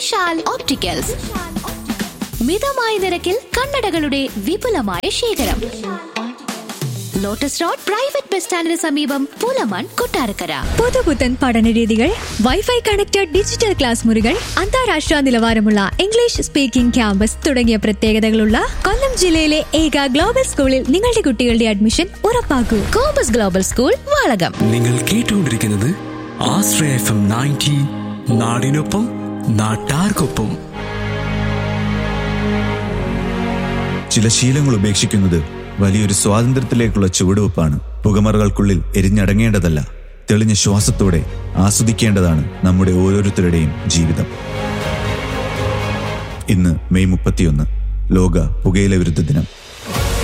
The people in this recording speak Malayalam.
വിശാൽ ഓപ്റ്റിക്കൽസ് മിതമായ നിരക്കിൽ കണ്ണടകളുടെ വിപുലമായ ശേഖരം ലോട്ടസ് റോഡ് പ്രൈവറ്റ് ബസ് സ്റ്റാൻഡിന് സമീപം പൂലമാൻ കൊട്ടാരക്കര പുതുപുത്തൻ പഠനരീതികൾ വൈഫൈ കണക്റ്റഡ് ഡിജിറ്റൽ ക്ലാസ് മുറികൾ അന്താരാഷ്ട്ര നിലവാരമുള്ള ഇംഗ്ലീഷ് സ്പീക്കിംഗ് ക്യാമ്പസ് തുടങ്ങിയ പ്രത്യേകതകളുള്ള കൊല്ലം ജില്ലയിലെ ഏക ഗ്ലോബൽ സ്കൂളിൽ നിങ്ങളുടെ കുട്ടികളുടെ അഡ്മിഷൻ ഉറപ്പാക്കൂ കോമ്പസ് ഗ്ലോബൽ സ്കൂൾ വാളകം നിങ്ങൾ കേട്ടുകൊണ്ടിരിക്കുന്നത് ആശ്രയ എഫ് എം നയൻറ്റി നാടിനൊപ്പം നാട്ടാർക്കൊപ്പം ചില ശീലങ്ങൾ ഉപേക്ഷിക്കുന്നത് വലിയൊരു സ്വാതന്ത്ര്യത്തിലേക്കുള്ള ചുവടുവെപ്പാണ് പുകമറകൾക്കുള്ളിൽ എരിഞ്ഞടങ്ങേണ്ടതല്ല തെളിഞ്ഞ ശ്വാസത്തോടെ ആസ്വദിക്കേണ്ടതാണ് നമ്മുടെ ഓരോരുത്തരുടെയും ജീവിതം ഇന്ന് മെയ് മുപ്പത്തിയൊന്ന് ലോക പുകയില വിരുദ്ധ ദിനം